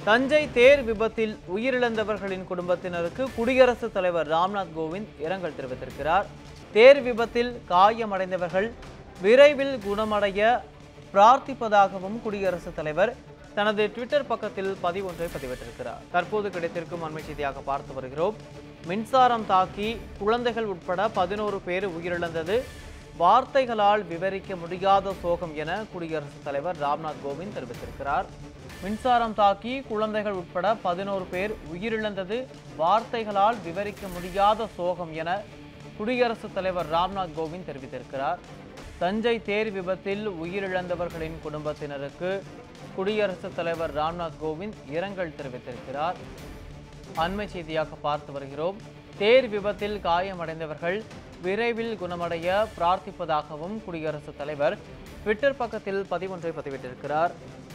தஞ்சை தேர் விபத்தில் உயிரிழந்தவர்களின் குடும்பத்தினருக்கு குடியரசுத் தலைவர் ராம்நாத் கோவிந்த் இரங்கல் தெரிவித்திருக்கிறார் தேர் விபத்தில் காயமடைந்தவர்கள் விரைவில் குணமடைய பிரார்த்திப்பதாகவும் குடியரசுத் தலைவர் தனது ட்விட்டர் பக்கத்தில் பதிவொன்றை பதிவிட்டிருக்கிறார் தற்போது கிடைத்திருக்கும் அண்மை செய்தியாக பார்த்து வருகிறோம் மின்சாரம் தாக்கி குழந்தைகள் உட்பட பதினோரு பேர் உயிரிழந்தது வார்த்தைகளால் விவரிக்க முடியாத சோகம் என குடியரசுத் தலைவர் ராம்நாத் கோவிந்த் தெரிவித்திருக்கிறார் மின்சாரம் தாக்கி குழந்தைகள் உட்பட பதினோரு பேர் உயிரிழந்தது வார்த்தைகளால் விவரிக்க முடியாத சோகம் என குடியரசுத் தலைவர் ராம்நாத் கோவிந்த் தெரிவித்திருக்கிறார் தஞ்சை தேர் விபத்தில் உயிரிழந்தவர்களின் குடும்பத்தினருக்கு குடியரசுத் தலைவர் ராம்நாத் கோவிந்த் இரங்கல் தெரிவித்திருக்கிறார் அண்மை செய்தியாக பார்த்து வருகிறோம் தேர் விபத்தில் காயமடைந்தவர்கள் விரைவில் குணமடைய பிரார்த்திப்பதாகவும் குடியரசுத் தலைவர் ட்விட்டர் பக்கத்தில் பதிவொன்றை பதிவிட்டிருக்கிறார்